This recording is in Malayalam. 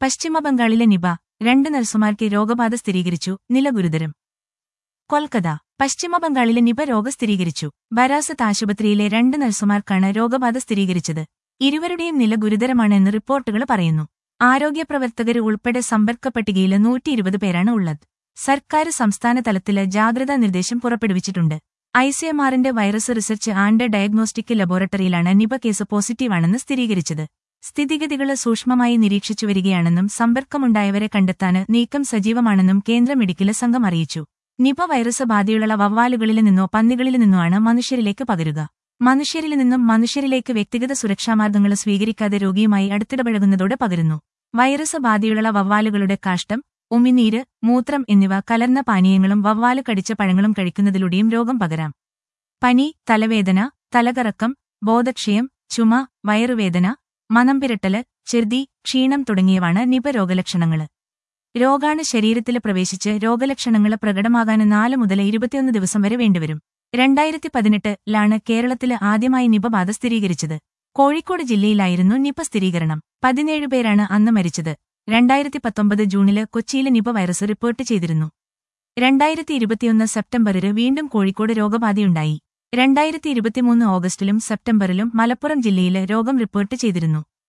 പശ്ചിമബംഗാളിലെ നിപ രണ്ട് നഴ്സുമാർക്ക് രോഗബാധ സ്ഥിരീകരിച്ചു നില ഗുരുതരം കൊൽക്കത്ത പശ്ചിമബംഗാളിലെ നിപ രോഗം സ്ഥിരീകരിച്ചു ബരാസത്ത് ആശുപത്രിയിലെ രണ്ട് നഴ്സുമാർക്കാണ് രോഗബാധ സ്ഥിരീകരിച്ചത് ഇരുവരുടെയും നില ഗുരുതരമാണെന്ന് റിപ്പോർട്ടുകൾ പറയുന്നു ആരോഗ്യപ്രവർത്തകര് ഉൾപ്പെടെ സമ്പർക്ക പട്ടികയിൽ നൂറ്റി ഇരുപത് പേരാണ് ഉള്ളത് സർക്കാർ സംസ്ഥാന തലത്തില് ജാഗ്രതാ നിർദ്ദേശം പുറപ്പെടുവിച്ചിട്ടുണ്ട് ഐസിഎംആറിന്റെ വൈറസ് റിസർച്ച് ആൻഡ് ഡയഗ്നോസ്റ്റിക് ലബോറട്ടറിയിലാണ് നിപ കേസ് പോസിറ്റീവാണെന്ന് സ്ഥിരീകരിച്ചത് സ്ഥിതിഗതികള് സൂക്ഷ്മമായി നിരീക്ഷിച്ചു വരികയാണെന്നും സമ്പർക്കമുണ്ടായവരെ കണ്ടെത്താന് നീക്കം സജീവമാണെന്നും കേന്ദ്ര മെഡിക്കൽ സംഘം അറിയിച്ചു നിപ വൈറസ് ബാധയുള്ള വവ്വാലുകളിൽ നിന്നോ പന്നികളിൽ നിന്നോ ആണ് മനുഷ്യരിലേക്ക് പകരുക മനുഷ്യരിൽ നിന്നും മനുഷ്യരിലേക്ക് വ്യക്തിഗത സുരക്ഷാമാർഗങ്ങൾ സ്വീകരിക്കാതെ രോഗിയുമായി അടുത്തിടപഴകുന്നതോടെ പകരുന്നു വൈറസ് ബാധയുള്ള വവ്വാലുകളുടെ കാഷ്ടം ഉമിനീര് മൂത്രം എന്നിവ കലർന്ന പാനീയങ്ങളും വവ്വാല് കടിച്ച പഴങ്ങളും കഴിക്കുന്നതിലൂടെയും രോഗം പകരാം പനി തലവേദന തലകറക്കം ബോധക്ഷയം ചുമ വയറുവേദന മനംപിരട്ടല് ഛർദി ക്ഷീണം തുടങ്ങിയവാണ് നിപ രോഗലക്ഷണങ്ങള് രോഗാണു ശരീരത്തിൽ പ്രവേശിച്ച് രോഗലക്ഷണങ്ങൾ പ്രകടമാകാൻ നാല് മുതൽ ഇരുപത്തിയൊന്ന് ദിവസം വരെ വേണ്ടിവരും രണ്ടായിരത്തി പതിനെട്ടിലാണ് കേരളത്തില് ആദ്യമായി നിപ ബാധ സ്ഥിരീകരിച്ചത് കോഴിക്കോട് ജില്ലയിലായിരുന്നു നിപ സ്ഥിരീകരണം പതിനേഴ് പേരാണ് അന്ന് മരിച്ചത് രണ്ടായിരത്തി പത്തൊമ്പത് ജൂണില് കൊച്ചിയില് നിപ വൈറസ് റിപ്പോർട്ട് ചെയ്തിരുന്നു രണ്ടായിരത്തി ഇരുപത്തിയൊന്ന് സെപ്റ്റംബറില് വീണ്ടും കോഴിക്കോട് രോഗബാധയുണ്ടായി രണ്ടായിരത്തി ഇരുപത്തിമൂന്ന് ഓഗസ്റ്റിലും സെപ്റ്റംബറിലും മലപ്പുറം ജില്ലയില് രോഗം റിപ്പോർട്ട് ചെയ്തിരുന്നു